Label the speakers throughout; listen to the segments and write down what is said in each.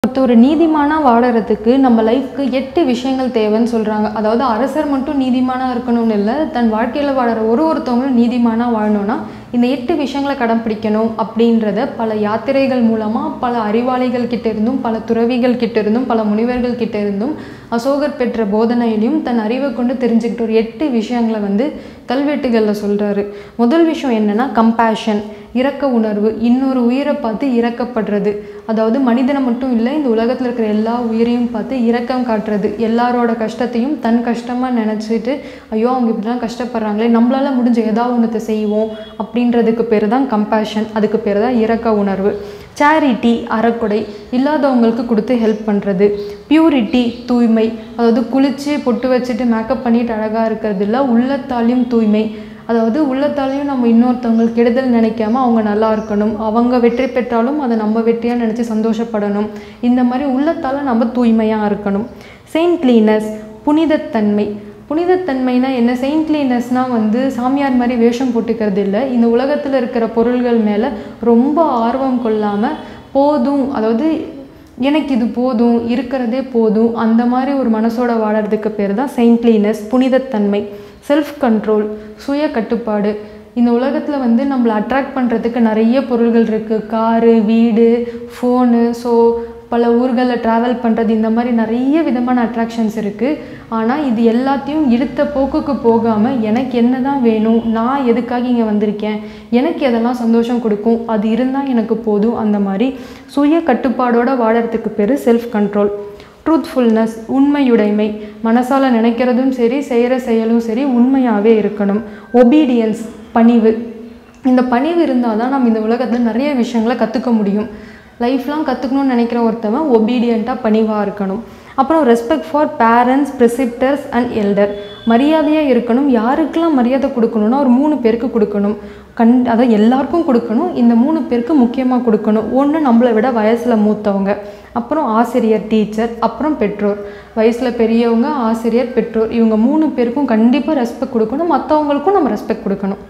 Speaker 1: ஒருத்தர் ஒரு நீதிமானாக வாழறதுக்கு நம்ம லைஃப்க்கு எட்டு விஷயங்கள் தேவைன்னு சொல்கிறாங்க அதாவது அரசர் மட்டும் நீதிமானாக இருக்கணும்னு இல்லை தன் வாழ்க்கையில் வாழற ஒரு ஒருத்தவங்களும் நீதிமானாக வாழணும்னா இந்த எட்டு விஷயங்களை கடைப்பிடிக்கணும் அப்படின்றத பல யாத்திரைகள் மூலமாக பல அறிவாளிகள் கிட்ட இருந்தும் பல துறவிகள் கிட்ட இருந்தும் பல முனிவர்கள் கிட்ட இருந்தும் அசோகர் பெற்ற போதனையிலையும் தன் அறிவை கொண்டு தெரிஞ்சுக்கிட்ட ஒரு எட்டு விஷயங்களை வந்து கல்வெட்டுகளில் சொல்கிறாரு முதல் விஷயம் என்னன்னா கம்பேஷன் இரக்க உணர்வு இன்னொரு உயிரை பார்த்து இரக்கப்படுறது அதாவது மனிதனை மட்டும் இல்லை இந்த உலகத்தில் இருக்கிற எல்லா உயிரையும் பார்த்து இரக்கம் காட்டுறது எல்லாரோட கஷ்டத்தையும் தன் கஷ்டமாக நினச்சிட்டு ஐயோ அவங்க இப்படிலாம் கஷ்டப்படுறாங்களே நம்மளால முடிஞ்ச ஏதாவது ஒன்றத்தை செய்வோம் அப்படின்றதுக்கு பேர் தான் கம்பேஷன் அதுக்கு பேர் தான் இரக்க உணர்வு சேரிட்டி அறக்கொடை இல்லாதவங்களுக்கு கொடுத்து ஹெல்ப் பண்ணுறது பியூரிட்டி தூய்மை அதாவது குளித்து பொட்டு வச்சுட்டு மேக்கப் பண்ணிட்டு அழகாக இருக்கிறது இல்லை உள்ளத்தாலையும் தூய்மை அதாவது உள்ளத்தாலையும் நம்ம இன்னொருத்தவங்களுக்கு கெடுதல் நினைக்காம அவங்க நல்லா இருக்கணும் அவங்க வெற்றி பெற்றாலும் அதை நம்ம வெற்றியாக நினச்சி சந்தோஷப்படணும் இந்த மாதிரி உள்ளத்தால் நம்ம தூய்மையாக இருக்கணும் செயின்ட்லினஸ் புனிதத்தன்மை புனிதத்தன்மைனா என்ன செயின்ட்லினஸ்னால் வந்து சாமியார் மாதிரி வேஷம் போட்டுக்கிறது இல்லை இந்த உலகத்தில் இருக்கிற பொருள்கள் மேலே ரொம்ப ஆர்வம் கொள்ளாமல் போதும் அதாவது எனக்கு இது போதும் இருக்கிறதே போதும் அந்த மாதிரி ஒரு மனசோட வாழறதுக்கு பேர் தான் செயின்ட்லினஸ் புனிதத்தன்மை செல்ஃப் கண்ட்ரோல் சுய கட்டுப்பாடு இந்த உலகத்தில் வந்து நம்மளை அட்ராக்ட் பண்ணுறதுக்கு நிறைய பொருள்கள் இருக்குது காரு வீடு ஃபோனு ஸோ பல ஊர்களில் ட்ராவல் பண்ணுறது இந்த மாதிரி நிறைய விதமான அட்ராக்ஷன்ஸ் இருக்குது ஆனால் இது எல்லாத்தையும் இழுத்த போக்குக்கு போகாமல் எனக்கு என்ன தான் வேணும் நான் எதுக்காக இங்கே வந்திருக்கேன் எனக்கு எதெல்லாம் சந்தோஷம் கொடுக்கும் அது இருந்தால் எனக்கு போதும் அந்த மாதிரி சுய கட்டுப்பாடோட வாழறதுக்கு பேர் செல்ஃப் கண்ட்ரோல் ட்ரூத்ஃபுல்னஸ் உண்மையுடைமை மனசால் நினைக்கிறதும் சரி செய்கிற செயலும் சரி உண்மையாகவே இருக்கணும் ஒபீடியன்ஸ் பணிவு இந்த பணிவு இருந்தால் தான் நம்ம இந்த உலகத்தில் நிறைய விஷயங்களை கற்றுக்க முடியும் லைஃப்லாம் கற்றுக்கணும்னு நினைக்கிற ஒருத்தவன் ஒபீடியண்ட்டாக பணிவாக இருக்கணும் அப்புறம் respect for parents preceptors and elder மரியாதையாக இருக்கணும் யாருக்கெல்லாம் மரியாதை கொடுக்கணும்னா ஒரு மூணு பேருக்கு கொடுக்கணும் கண் அதாவது எல்லாருக்கும் கொடுக்கணும் இந்த மூணு பேருக்கு முக்கியமாக கொடுக்கணும் ஒன்று நம்மளை விட வயசில் மூத்தவங்க அப்புறம் ஆசிரியர் டீச்சர் அப்புறம் பெற்றோர் வயசில் பெரியவங்க ஆசிரியர் பெற்றோர் இவங்க மூணு பேருக்கும் கண்டிப்பாக ரெஸ்பெக்ட் கொடுக்கணும் மற்றவங்களுக்கும் நம்ம ரெஸ்பெக்ட் கொடுக்கணும்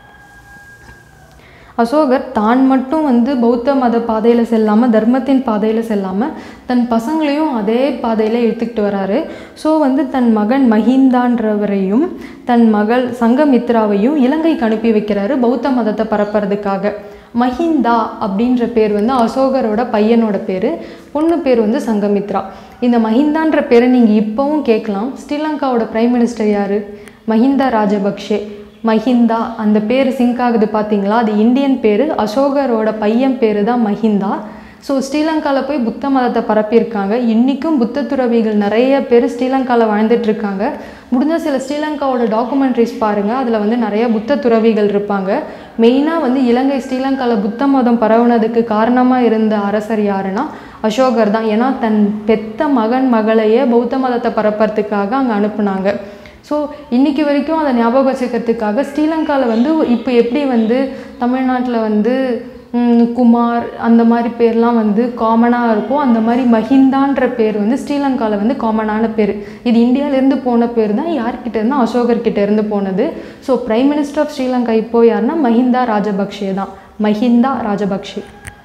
Speaker 1: அசோகர் தான் மட்டும் வந்து பௌத்த மத பாதையில் செல்லாமல் தர்மத்தின் பாதையில் செல்லாமல் தன் பசங்களையும் அதே பாதையில் இழுத்துக்கிட்டு வராரு ஸோ வந்து தன் மகன் மஹிந்தான்றவரையும் தன் மகள் சங்கமித்ராவையும் இலங்கைக்கு அனுப்பி வைக்கிறாரு பௌத்த மதத்தை பரப்புறதுக்காக மஹிந்தா அப்படின்ற பேர் வந்து அசோகரோட பையனோட பேர் பொண்ணு பேர் வந்து சங்கமித்ரா இந்த மஹிந்தான்ற பேரை நீங்கள் இப்போவும் கேட்கலாம் ஸ்ரீலங்காவோட பிரைம் மினிஸ்டர் யார் மஹிந்தா ராஜபக்ஷே மஹிந்தா அந்த பேர் சிங்க் ஆகுது பார்த்தீங்களா அது இந்தியன் பேர் அசோகரோட பையன் பேர் தான் மஹிந்தா ஸோ ஸ்ரீலங்காவில் போய் புத்த மதத்தை பரப்பியிருக்காங்க இன்றைக்கும் புத்த துறவிகள் நிறைய பேர் ஸ்ரீலங்காவில் வாழ்ந்துட்டு இருக்காங்க முடிஞ்ச சில ஸ்ரீலங்காவோட டாக்குமெண்ட்ரிஸ் பாருங்கள் அதில் வந்து நிறைய புத்த துறவிகள் இருப்பாங்க மெயினாக வந்து இலங்கை ஸ்ரீலங்காவில் புத்த மதம் பரவுனதுக்கு காரணமாக இருந்த அரசர் யாருன்னா அசோகர் தான் ஏன்னா தன் பெத்த மகன் மகளையே பௌத்த மதத்தை பரப்புறதுக்காக அங்கே அனுப்புனாங்க ஸோ இன்றைக்கி வரைக்கும் அதை ஞாபகம் வச்சுக்கிறதுக்காக ஸ்ரீலங்காவில் வந்து இப்போ எப்படி வந்து தமிழ்நாட்டில் வந்து ம், குமார் அந்த மாதிரி பேர்லாம் வந்து காமனாக இருக்கும் அந்த மாதிரி மஹிந்தான்ற பேர் வந்து ஸ்ரீலங்காவில் வந்து காமனான பேர் இது இந்தியாவிலேருந்து போன பேர் தான் யார்கிட்ட இருந்து அசோகர் கிட்ட இருந்து போனது so prime minister of Sri Lanka இப்போ யாருன்னா மஹிந்தா ராஜபக்ஷே தான் மஹிந்தா ராஜபக்ஷே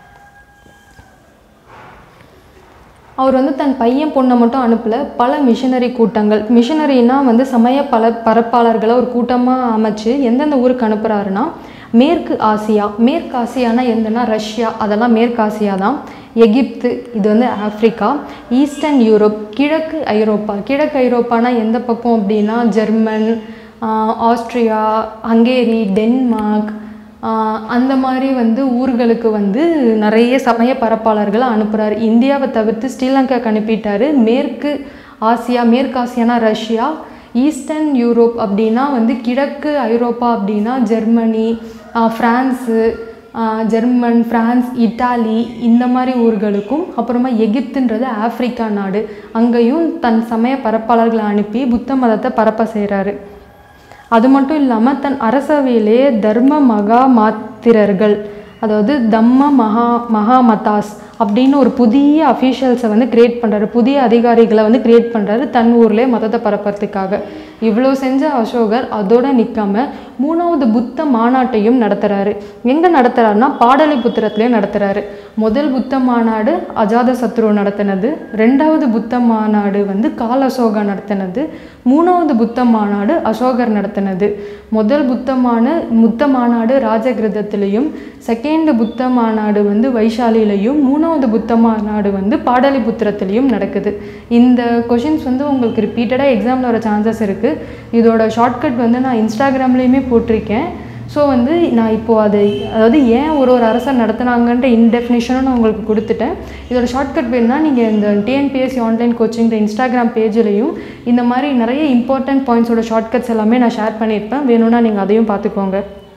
Speaker 1: அவர் வந்து தன் பையன் பொண்ணை மட்டும் அனுப்பல பல மிஷனரி கூட்டங்கள் மிஷனரினா வந்து சமய பல பரப்பாளர்களை ஒரு கூட்டமாக அமைச்சு எந்தெந்த ஊருக்கு அனுப்புகிறாருன்னா மேற்கு ஆசியா மேற்கு ஆசியானா எந்தனா ரஷ்யா அதெல்லாம் மேற்கு ஆசியா தான் எகிப்து இது வந்து ஆப்பிரிக்கா ஈஸ்டர்ன் யூரோப் கிழக்கு ஐரோப்பா கிழக்கு ஐரோப்பானா எந்த பக்கம் அப்படின்னா ஜெர்மன் ஆஹ், ஆஸ்ட்ரியா ஹங்கேரி டென்மார்க் ஆஹ் அந்த மாதிரி வந்து ஊர்களுக்கு வந்து நிறைய சமய பரப்பாளர்களை அனுப்புகிறாரு இந்தியாவை தவிர்த்து ஸ்ரீலங்காக்கு அனுப்பிட்டாரு மேற்கு ஆசியா மேற்கு ஆசியானா ரஷ்யா ஈஸ்டர்ன் யூரோப் அப்படின்னா வந்து கிழக்கு ஐரோப்பா அப்படின்னா ஜெர்மனி ஆஹ் ஃப்ரான்ஸு ஆஹ் ஜெர்மன் பிரான்ஸ் இட்டாலி இந்த மாதிரி ஊர்களுக்கும் அப்புறமா எகிப்துன்றது ஆப்பிரிக்கா நாடு அங்கேயும் தன் சமய பரப்பாளர்களை அனுப்பி புத்த மதத்தை பரப்ப செய்கிறாரு அது மட்டும் இல்லாமல் தன் அரசவையிலே தர்ம மகா மாத்திரர்கள் அதாவது தம்ம மகா மகாமதாஸ் அப்படின்னு ஒரு புதிய அஃபீஷியல்ஸை வந்து கிரியேட் பண்ணுறாரு புதிய அதிகாரிகளை வந்து கிரியேட் பண்ணுறாரு தன் ஊர்லேயே மதத்தை பரப்புறதுக்காக இவ்வளோ செஞ்ச அசோகர் அதோட நிற்காம மூணாவது புத்த மாநாட்டையும் நடத்துகிறாரு எங்கே நடத்துகிறாருன்னா பாடலிபுத்திரத்துலேயே நடத்துகிறாரு முதல் புத்த மாநாடு அஜாத சத்ரு நடத்தினது ரெண்டாவது புத்த மாநாடு வந்து கால அசோகா நடத்தினது மூணாவது புத்த மாநாடு அசோகர் நடத்தினது முதல் புத்தமான புத்த மாநாடு ராஜகிருதத்திலையும் செகண்ட் புத்த மாநாடு வந்து வைஷாலிலையும் மூணாவது புத்த மாநாடு வந்து பாடலிபுத்திரத்திலையும் நடக்குது இந்த கொஷின்ஸ் வந்து உங்களுக்கு ரிப்பீட்டடாக எக்ஸாமில் வர சான்சஸ் இருக்குது இதோட ஷார்ட்கட் வந்து நான் இன்ஸ்டாகிராம்லேயுமே போட்டிருக்கேன் ஸோ வந்து நான் இப்போது அது அதாவது ஏன் ஒரு ஒரு அரசர் நடத்துனாங்கன்ற இன்டெஃபினேஷனும் நான் உங்களுக்கு கொடுத்துட்டேன் இதோட ஷார்ட்கட் வேணும்னா நீங்கள் இந்த டிஎன்பிஎஸ்சி ஆன்லைன் கோச்சிங் இன்ஸ்டாகிராம் பேஜ்லேயும் இந்த மாதிரி நிறைய இம்பார்ட்டன்ட் பாயிண்ட்ஸோட ஷார்ட்கட்ஸ் எல்லாமே நான் ஷேர் பண்ணியிருப்பேன் வேணும்னா நீங்கள் அதையும் பார்த்துக்கோங்க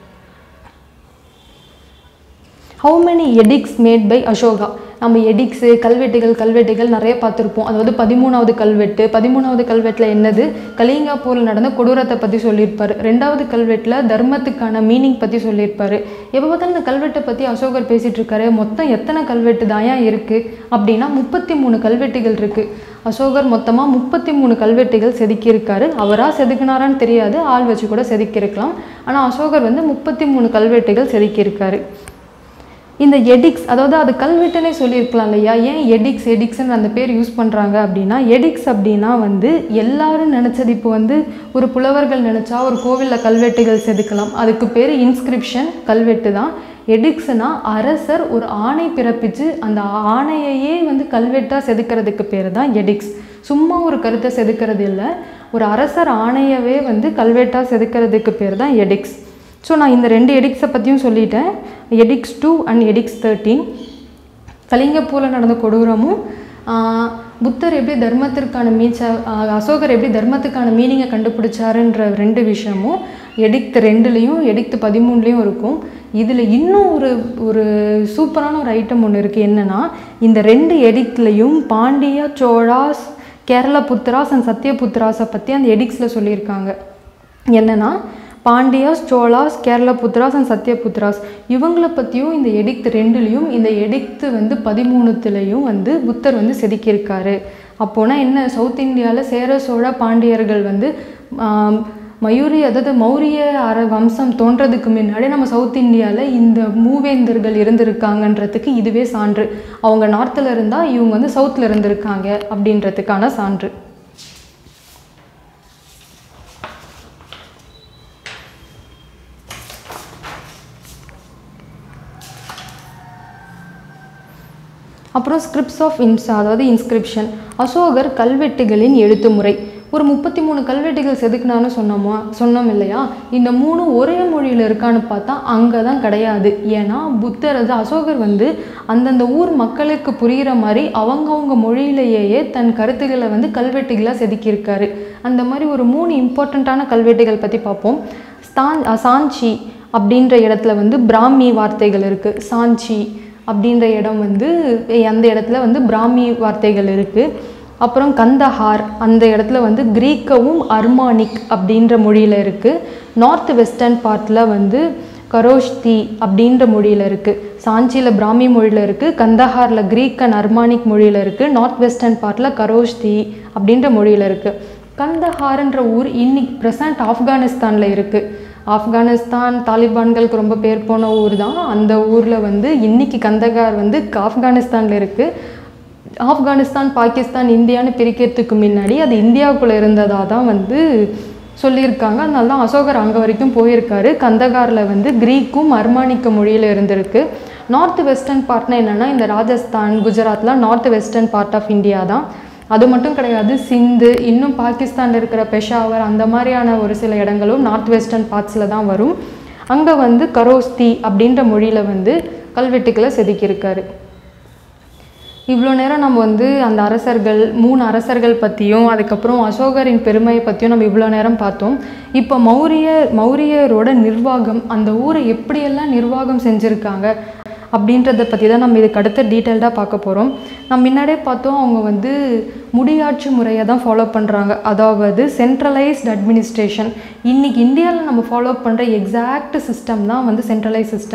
Speaker 1: how many edicts made by Ashoka நம்ம எடிக்ஸு கல்வெட்டுகள் கல்வெட்டுகள் நிறைய பார்த்துருப்போம் அதாவது பதிமூணாவது கல்வெட்டு பதிமூணாவது கல்வெட்டில் என்னது கலிங்கா போரில் நடந்த கொடூரத்தை பற்றி சொல்லியிருப்பார் ரெண்டாவது கல்வெட்டில் தர்மத்துக்கான மீனிங் பற்றி சொல்லியிருப்பார் எப்போ பார்த்தாலும் இந்த கல்வெட்டை பற்றி அசோகர் பேசிகிட்டு இருக்காரு மொத்தம் எத்தனை கல்வெட்டு தாயா இருக்குது அப்படின்னா முப்பத்தி மூணு கல்வெட்டுகள் இருக்குது அசோகர் மொத்தமாக முப்பத்தி மூணு கல்வெட்டுகள் செதுக்கியிருக்காரு அவராக செதுக்கினாரான்னு தெரியாது ஆள் வச்சு கூட செதுக்கியிருக்கலாம் ஆனால் அசோகர் வந்து முப்பத்தி மூணு கல்வெட்டுகள் செதுக்கியிருக்காரு இந்த எடிக்ஸ் அதாவது அது கல்வெட்டுனே சொல்லியிருக்கலாம் இல்லையா ஏன் எடிக்ஸ் எடிக்ஸ்ன்னு அந்த பேர் யூஸ் பண்ணுறாங்க அப்படின்னா எடிக்ஸ் அப்படின்னா வந்து எல்லாரும் நினச்சது இப்போ வந்து ஒரு புலவர்கள் நினச்சா ஒரு கோவிலில் கல்வெட்டுகள் செதுக்கலாம் அதுக்கு பேர் இன்ஸ்கிரிப்ஷன் கல்வெட்டு தான் எடிக்ஸ்னா அரசர் ஒரு ஆணை பிறப்பிச்சு அந்த ஆணையையே வந்து கல்வெட்டாக செதுக்கிறதுக்கு பேர் தான் எடிக்ஸ் சும்மா ஒரு கருத்தை செதுக்கிறது இல்லை ஒரு அரசர் ஆணையவே வந்து கல்வெட்டாக செதுக்கிறதுக்கு பேர் தான் எடிக்ஸ் ஸோ நான் இந்த ரெண்டு எடிக்ஸை பற்றியும் சொல்லிட்டேன் edicts two and edicts thirteen கலிங்கப்பூரில் நடந்த கொடூரமும் ஆஹ், புத்தர் எப்படி தர்மத்திற்கான மீச்ச ஆஹ், அசோகர் எப்படி தர்மத்துக்கான மீனிங்கை கண்டுபிடிச்சாருன்ற ரெண்டு விஷயமும் எடிக்த் ரெண்டுலேயும் எடிக்த் பதிமூணுலேயும் இருக்கும் இதில் இன்னும் ஒரு ஒரு சூப்பரான ஒரு ஐட்டம் ஒன்று இருக்குது என்னென்னா இந்த ரெண்டு எடிக்ட்லேயும் பாண்டியா சோழாஸ் கேரள புத்திராஸ் அண்ட் சத்யபுத்திராஸை பற்றி அந்த எடிக்ஸில் சொல்லியிருக்காங்க என்னென்னா பாண்டியாஸ் சோலாஸ் கேரள புத்ராஸ் அண்ட் சத்யபுத்ராஸ் இவங்கள பற்றியும் இந்த எடிக்த் ரெண்டுலேயும் இந்த எடிக்த்து வந்து பதிமூணுத்துலேயும் வந்து புத்தர் வந்து செதுக்கியிருக்காரு அப்போனா என்ன சவுத் இந்தியாவில் சேர சோழ பாண்டியர்கள் வந்து ஆம், மயூரி அதாவது மௌரிய அர வம்சம் தோன்றதுக்கு முன்னாடி நம்ம சவுத் இந்தியாவில் இந்த மூவேந்தர்கள் இருந்திருக்காங்கன்றதுக்கு இதுவே சான்று அவங்க நார்த்தில் இருந்தால் இவங்க வந்து சவுத்தில் இருந்திருக்காங்க அப்படின்றதுக்கான சான்று அப்புறம் ஸ்கிரிப்ட்ஸ் ஆஃப் இன்சா அதாவது இன்ஸ்கிரிப்ஷன் அசோகர் கல்வெட்டுகளின் எழுத்து முறை ஒரு முப்பத்தி மூணு கல்வெட்டுகள் செதுக்குனான்னு சொன்னோமா சொன்னோம் இல்லையா இந்த மூணு ஒரே மொழியில் இருக்கான்னு பார்த்தா அங்கே தான் கிடையாது ஏன்னா புத்தர் அது அசோகர் வந்து அந்தந்த ஊர் மக்களுக்கு புரிகிற மாதிரி அவங்கவங்க மொழியிலேயே தன் கருத்துக்களை வந்து கல்வெட்டுகளாக செதுக்கியிருக்காரு அந்த மாதிரி ஒரு மூணு இம்பார்ட்டண்ட்டான கல்வெட்டுகள் பற்றி பார்ப்போம் ஸ்தான் சாஞ்சி அப்படின்ற இடத்துல வந்து பிராமி வார்த்தைகள் இருக்குது சாஞ்சி அப்படின்ற இடம் வந்து அந்த இடத்துல வந்து பிராமி வார்த்தைகள் இருக்குது அப்புறம் கந்தஹார் அந்த இடத்துல வந்து கிரீக்கவும் அர்மானிக் அப்படின்ற மொழியில் இருக்குது நார்த் வெஸ்டர்ன் பார்ட்டில் வந்து கரோஷ்தி அப்படின்ற மொழியில் இருக்குது சாஞ்சியில் பிராமி மொழியில் இருக்குது கந்தஹாரில் கிரீக் அண்ட் அர்மானிக் மொழியில் இருக்குது நார்த் வெஸ்டர்ன் பார்ட்டில் கரோஷ்தி அப்படின்ற மொழியில் இருக்குது கந்தஹார்ன்ற ஊர் இன்னைக்கு ப்ரெசண்ட் ஆப்கானிஸ்தானில் இருக்குது ஆப்கானிஸ்தான் தாலிபான்களுக்கு ரொம்ப பேர் போன ஊர் தான் அந்த ஊரில் வந்து இன்னைக்கு கந்தகார் வந்து ஆப்கானிஸ்தானில் இருக்குது ஆப்கானிஸ்தான் பாகிஸ்தான் இந்தியான்னு பிரிக்கிறதுக்கு முன்னாடி அது இந்தியாவுக்குள்ளே இருந்ததாக தான் வந்து சொல்லியிருக்காங்க அதனால தான் அசோகர் அங்கே வரைக்கும் போயிருக்காரு கந்தகாரில் வந்து கிரீக்கும் அர்மானிக்க மொழியில் இருந்திருக்கு நார்த் வெஸ்டர்ன் பார்ட்னா என்னென்னா இந்த ராஜஸ்தான் குஜராத்லாம் north western part of India தான் அது மட்டும் கிடையாது சிந்து இன்னும் பாகிஸ்தானில் இருக்கிற பெஷாவர் அந்த மாதிரியான ஒரு சில இடங்களும் நார்த் வெஸ்டர்ன் பார்ட்ஸில் தான் வரும் அங்கே வந்து கரோஸ்தி அப்படின்ற மொழியில் வந்து கல்வெட்டுக்களை செதுக்கியிருக்காரு இவ்வளோ நேரம் நம்ம வந்து அந்த அரசர்கள் மூணு அரசர்கள் பற்றியும் அதுக்கப்புறம் அசோகரின் பெருமையை பற்றியும் நம்ம இவ்வளோ நேரம் பார்த்தோம் இப்போ மௌரிய மௌரியரோட நிர்வாகம் அந்த ஊரை எப்படியெல்லாம் நிர்வாகம் செஞ்சுருக்காங்க அப்படின்றத பற்றி தான் நம்ம இதுக்கு அடுத்த டீட்டெயில்டாக பார்க்க போகிறோம் நம்ம முன்னாடியே பார்த்தோம் அவங்க வந்து முடியாட்சி முறையை தான் ஃபாலோ பண்ணுறாங்க அதாவது சென்ட்ரலைஸ்ட் அட்மினிஸ்ட்ரேஷன் இன்றைக்கி இந்தியாவில் நம்ம ஃபாலோ பண்ணுற எக்ஸாக்ட் சிஸ்டம் தான் வந்து சென்ட்ரலைஸ் சிஸ்டம்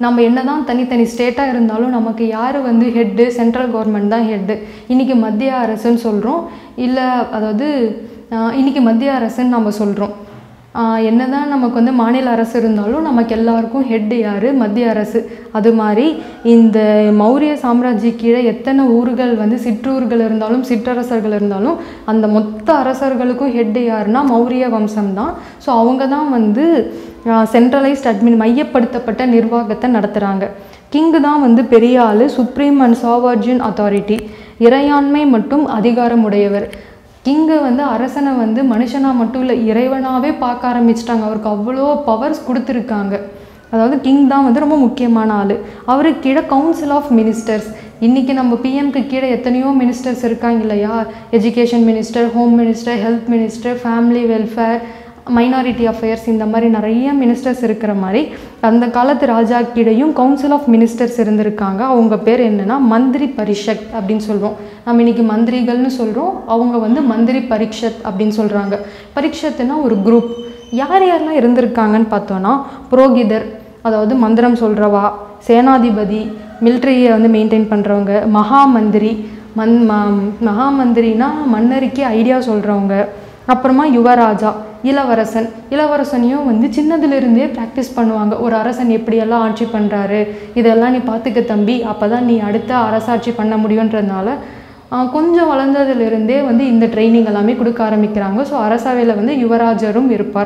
Speaker 1: நம்ம என்னதான் தனித்தனி ஸ்டேட்டாக இருந்தாலும் நமக்கு யார் வந்து ஹெட்டு சென்ட்ரல் கவர்மெண்ட் தான் ஹெட்டு இன்றைக்கி மத்திய அரசுன்னு சொல்கிறோம் இல்லை அதாவது ஆஹ் இன்னைக்கு மத்திய அரசுன்னு நம்ம சொல்கிறோம் என்னதான் நமக்கு வந்து மாநில அரசு இருந்தாலும் நமக்கு எல்லாருக்கும் ஹெட் யார் மத்திய அரசு அது மாதிரி இந்த மௌரிய சாம்ராஜ்ய கீழே எத்தனை ஊர்கள் வந்து சிற்றூர்கள் இருந்தாலும் சிற்றரசர்கள் இருந்தாலும் அந்த மொத்த அரசர்களுக்கும் ஹெட் யாருன்னா மௌரிய வம்சம் தான் ஸோ அவங்க தான் வந்து சென்ட்ரலைஸ்ட் அட்மின் மையப்படுத்தப்பட்ட நிர்வாகத்தை நடத்துகிறாங்க கிங்கு தான் வந்து பெரிய ஆள் சுப்ரீம் அண்ட் சாவர்ஜின் அத்தாரிட்டி இறையாண்மை மற்றும் அதிகாரமுடையவர் கிங்கு வந்து அரசனை வந்து மனுஷனாக மட்டும் இல்லை இறைவனாகவே பார்க்க ஆரம்பிச்சிட்டாங்க அவருக்கு அவ்வளோ பவர்ஸ் கொடுத்துருக்காங்க அதாவது கிங் தான் வந்து ரொம்ப முக்கியமான ஆள் அவருக்கு கீழே கவுன்சில் ஆஃப் மினிஸ்டர்ஸ் இன்றைக்கி நம்ம பிஎம்க்கு கீழே எத்தனையோ மினிஸ்டர்ஸ் இருக்காங்க இல்லையா education minister home minister health minister family welfare minority affairs இந்த மாதிரி நிறைய மினிஸ்டர்ஸ் இருக்கிற மாதிரி அந்த காலத்து ராஜா கீழேயும் கவுன்சில் ஆஃப் மினிஸ்டர்ஸ் இருந்திருக்காங்க அவங்க பேர் என்னன்னா மந்திரி பரிஷத் அப்படின்னு சொல்லுவோம் நம்ம இன்னைக்கு மந்திரிகள்னு சொல்கிறோம் அவங்க வந்து மந்திரி பரிஷத் அப்படின்னு சொல்கிறாங்க பரிஷத்துனா ஒரு குரூப் யார் யாரெல்லாம் இருந்திருக்காங்கன்னு பார்த்தோன்னா புரோகிதர் அதாவது மந்திரம் சொல்கிறவா சேனாதிபதி மிலிட்ரியை வந்து மெயின்டைன் பண்ணுறவங்க மகாமந்திரி மந் ம- மகாமந்திரினா மன்னருக்கே ஐடியா சொல்கிறவங்க அப்புறமா யுவராஜா இளவரசன் இளவரசனையும் வந்து சின்னதுலேருந்தே ப்ராக்டிஸ் பண்ணுவாங்க ஒரு அரசன் எப்படியெல்லாம் ஆட்சி பண்ணுறாரு இதெல்லாம் நீ பார்த்துக்க தம்பி அப்போ தான் நீ அடுத்த அரசாட்சி பண்ண முடியுன்றதுனால ஆஹ், கொஞ்சம் வளர்ந்ததுலேருந்தே வந்து இந்த ட்ரைனிங் எல்லாமே கொடுக்க ஆரம்பிக்கிறாங்க ஸோ அரசவையில் வந்து யுவராஜரும் இருப்பார்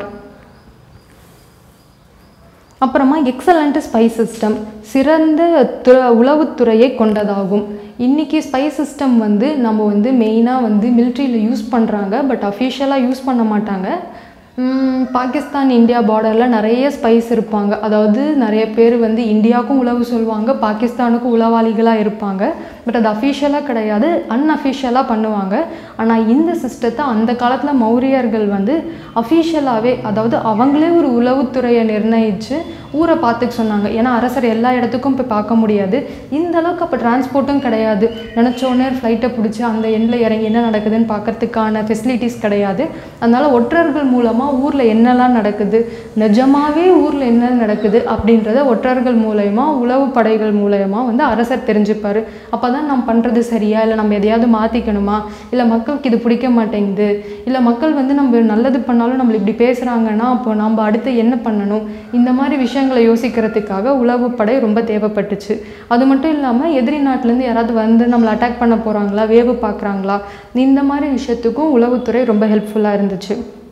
Speaker 1: அப்புறமா எக்ஸலண்ட் ஸ்பை சிஸ்டம் சிறந்த து உளவுத்துறையை கொண்டதாகும் இன்றைக்கி ஸ்பை சிஸ்டம் வந்து நம்ம வந்து மெயினாக வந்து மிலிட்ரியில் யூஸ் பண்ணுறாங்க பட் அஃபிஷியலாக யூஸ் பண்ண மாட்டாங்க உம், பாகிஸ்தான் இந்தியா பார்டரில் நிறைய ஸ்பைஸ் இருப்பாங்க அதாவது நிறைய பேர் வந்து இந்தியாவுக்கும் உளவு சொல்லுவாங்க பாகிஸ்தானுக்கும் உளவாளிகளாக இருப்பாங்க பட் அது அஃபிஷியலாக கிடையாது அன்அஃபிஷியலாக பண்ணுவாங்க ஆனால் இந்த சிஸ்டத்தை அந்த காலத்தில் மௌரியர்கள் வந்து அஃபிஷியலாகவே அதாவது அவங்களே ஒரு உளவுத்துறையை நிர்ணயித்து ஊரை பார்த்துக்க சொன்னாங்க ஏன்னா அரசர் எல்லா இடத்துக்கும் போய் பார்க்க முடியாது இந்த அளவுக்கு அப்போ டிரான்ஸ்போர்ட்டும் கிடையாது நினச்ச உடனே ஃப்ளைட்டை பிடிச்சி அந்த எண்ணில் இறங்கி என்ன நடக்குதுன்னு பார்க்கறதுக்கான ஃபெசிலிட்டிஸ் கிடையாது அதனால் ஒற்றர்கள் மூலமாக ஊரில் என்னெல்லாம் நடக்குது நிஜமாவே ஊரில் என்ன நடக்குது அப்படின்றத ஒற்றர்கள் மூலயமா உளவு படைகள் மூலயமா வந்து அரசர் தெரிஞ்சுப்பார் அப்போ தான் நம்ம பண்ணுறது சரியா இல்லை நம்ம எதையாவது மாற்றிக்கணுமா இல்லை மக்களுக்கு இது பிடிக்க மாட்டேங்குது இல்லை மக்கள் வந்து நம்ம நல்லது பண்ணாலும் நம்மள இப்படி பேசுகிறாங்கன்னா அப்போ நம்ம அடுத்து என்ன பண்ணணும் இந்த மாதிரி விஷயங்களை யோசிக்கிறதுக்காக உளவுப்படை ரொம்ப தேவைப்பட்டுச்சு அது மட்டும் இல்லாமல் எதிரி நாட்டிலேருந்து யாராவது வந்து நம்மளை அட்டாக் பண்ண போகிறாங்களா வேவு பார்க்குறாங்களா இந்த மாதிரி விஷயத்துக்கும் உளவுத்துறை ரொம்ப ஹெல்ப்ஃபுல்லாக இருந்துச்சு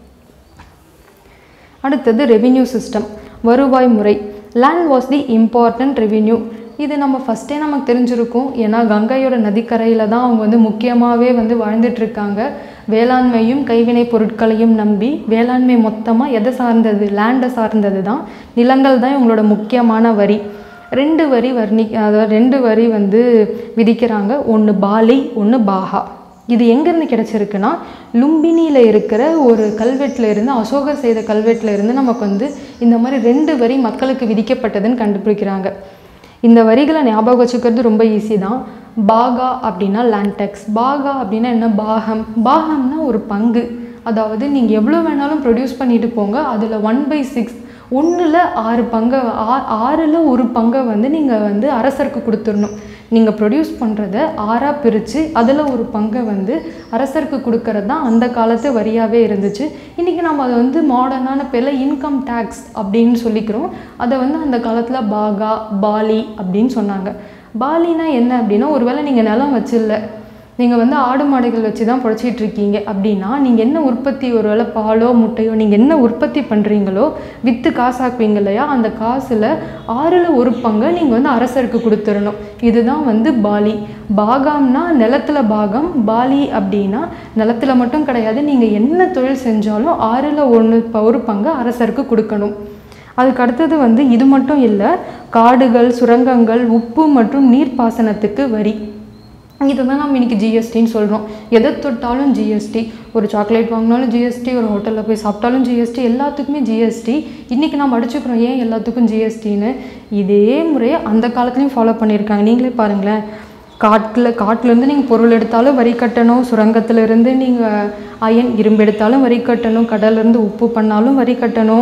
Speaker 1: அடுத்தது ரெவின்யூ சிஸ்டம் வருவாய் முறை land was the important revenue இது நம்ம ஃபஸ்ட்டே நமக்கு தெரிஞ்சிருக்கும் ஏன்னா கங்கையோட நதிக்கரையில் தான் அவங்க வந்து முக்கியமாகவே வந்து வாழ்ந்துட்டு இருக்காங்க வேளாண்மையும் கைவினை பொருட்களையும் நம்பி வேளாண்மை மொத்தமாக எதை சார்ந்தது லேண்டை சார்ந்தது தான் நிலங்கள் தான் இவங்களோட முக்கியமான வரி ரெண்டு வரி வர்ணி அதாவது ரெண்டு வரி வந்து விதிக்கிறாங்க ஒன்று பாலி ஒன்று பாஹா இது எங்கேருந்து கிடச்சிருக்குன்னா லும்பினியில் இருக்கிற ஒரு கல்வெட்டில் இருந்து அசோகர் செய்த கல்வெட்டில் இருந்து நமக்கு வந்து இந்த மாதிரி ரெண்டு வரி மக்களுக்கு விதிக்கப்பட்டதுன்னு கண்டுபிடிக்கிறாங்க இந்த வரிகளை ஞாபகம் வச்சுக்கிறது ரொம்ப ஈஸி தான் பாகா அப்படின்னா லேண்ட் டேக்ஸ் பாகா அப்படின்னா என்ன பாகம் பாகம்னா ஒரு பங்கு அதாவது நீங்கள் எவ்வளோ வேணாலும் ப்ரொடியூஸ் பண்ணிட்டு போங்க அதில் ஒன் பை சிக்ஸ் ஒன்றில் ஆறு பங்கை ஆ ஆறில் ஒரு பங்கை வந்து நீங்கள் வந்து அரசருக்கு கொடுத்துடணும் நீங்கள் ப்ரொடியூஸ் பண்ணுறத ஆறாக பிரித்து அதில் ஒரு பங்கை வந்து அரசருக்கு கொடுக்கறது தான் அந்த காலத்து வரியாகவே இருந்துச்சு இன்றைக்கி நம்ம அதை வந்து மாடர்னான பேரில் இன்கம் டேக்ஸ் அப்படின்னு சொல்லிக்கிறோம் அதை வந்து அந்த காலத்தில் பாகா பாலி அப்படின்னு சொன்னாங்க பாலினா என்ன அப்படின்னா ஒருவேளை நீங்கள் நிலம் வச்சில்ல நீங்கள் வந்து ஆடு மாடுகள் வச்சு தான் பொழைச்சிட்டு இருக்கீங்க அப்படின்னா நீங்கள் என்ன உற்பத்தி ஒருவேளை பாலோ முட்டையோ நீங்கள் என்ன உற்பத்தி பண்ணுறீங்களோ விற்று காசாக்குவீங்க இல்லையா அந்த காசில் ஆறில் ஒரு பங்கை நீங்கள் வந்து அரசருக்கு கொடுத்துடணும் இதுதான் வந்து பாலி பாகம்னா நிலத்துல பாகம் பாலி அப்படின்னா நிலத்துல மட்டும் கிடையாது நீங்கள் என்ன தொழில் செஞ்சாலும் ஆறில் ஒன்று ஒரு பங்கு அரசருக்கு கொடுக்கணும் அதுக்கு அடுத்தது வந்து இது மட்டும் இல்லை காடுகள் சுரங்கங்கள் உப்பு மற்றும் நீர்ப்பாசனத்துக்கு வரி இதுதான் நம்ம இன்னைக்கு ஜிஎஸ்டின்னு சொல்கிறோம் எதை தொட்டாலும் ஜிஎஸ்டி ஒரு சாக்லேட் வாங்கினாலும் ஜிஎஸ்டி ஒரு ஹோட்டலில் போய் சாப்பிட்டாலும் ஜிஎஸ்டி எல்லாத்துக்குமே ஜிஎஸ்டி இன்றைக்கி நம்ம அடிச்சுக்கிறோம் ஏன் எல்லாத்துக்கும் ஜிஎஸ்டின்னு இதே முறையை அந்த காலத்துலேயும் ஃபாலோ பண்ணியிருக்காங்க நீங்களே பாருங்களேன் காட்டில் காட்டிலேருந்து நீங்கள் பொருள் எடுத்தாலும் வரி கட்டணும் சுரங்கத்திலேருந்து நீங்கள் அயன் இரும்பு எடுத்தாலும் வரி கட்டணும் கடல்லேருந்து உப்பு பண்ணாலும் வரி கட்டணும்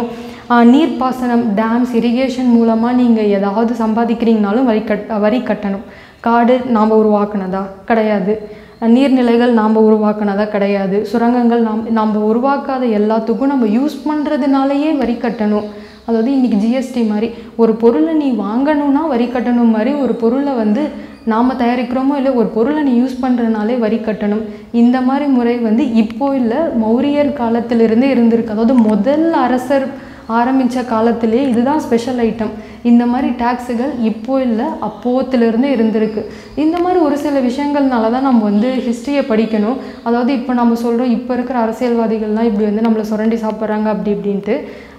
Speaker 1: ஆஹ் நீர்ப்பாசனம் டேம்ஸ் இரிகேஷன் மூலமாக நீங்கள் ஏதாவது சம்பாதிக்கிறீங்கனாலும் வரி கட் வரி கட்டணும் காடு நாம் உருவாக்குனதா கிடையாது நீர்நிலைகள் நாம் உருவாக்குனதா கிடையாது சுரங்கங்கள் நாம் நாம் உருவாக்காத எல்லாத்துக்கும் நம்ம யூஸ் பண்ணுறதுனாலயே வரி கட்டணும் அதாவது இன்றைக்கி ஜிஎஸ்டி மாதிரி ஒரு பொருளை நீ வாங்கணும்னா வரி கட்டணும் மாதிரி ஒரு பொருளை வந்து நாம் தயாரிக்கிறோமோ இல்லை ஒரு பொருளை நீ யூஸ் பண்ணுறதுனாலே வரி கட்டணும் இந்த மாதிரி முறை வந்து இப்போ இல்லை மௌரியர் காலத்திலிருந்தே இருந்திருக்கு அதாவது முதல் அரசர் ஆரம்பித்த காலத்திலே இதுதான் ஸ்பெஷல் ஐட்டம் இந்த மாதிரி டேக்ஸுகள் இப்போ இல்லை அப்போத்திலிருந்தே இருந்திருக்கு இந்த மாதிரி ஒரு சில விஷயங்கள்னால தான் நம்ம வந்து ஹிஸ்ட்ரியை படிக்கணும் அதாவது இப்போ நம்ம சொல்கிறோம் இப்போ இருக்கிற அரசியல்வாதிகள்லாம் இப்படி வந்து நம்மளை சுரண்டி சாப்பிட்றாங்க அப்படி இப்படின்ட்டு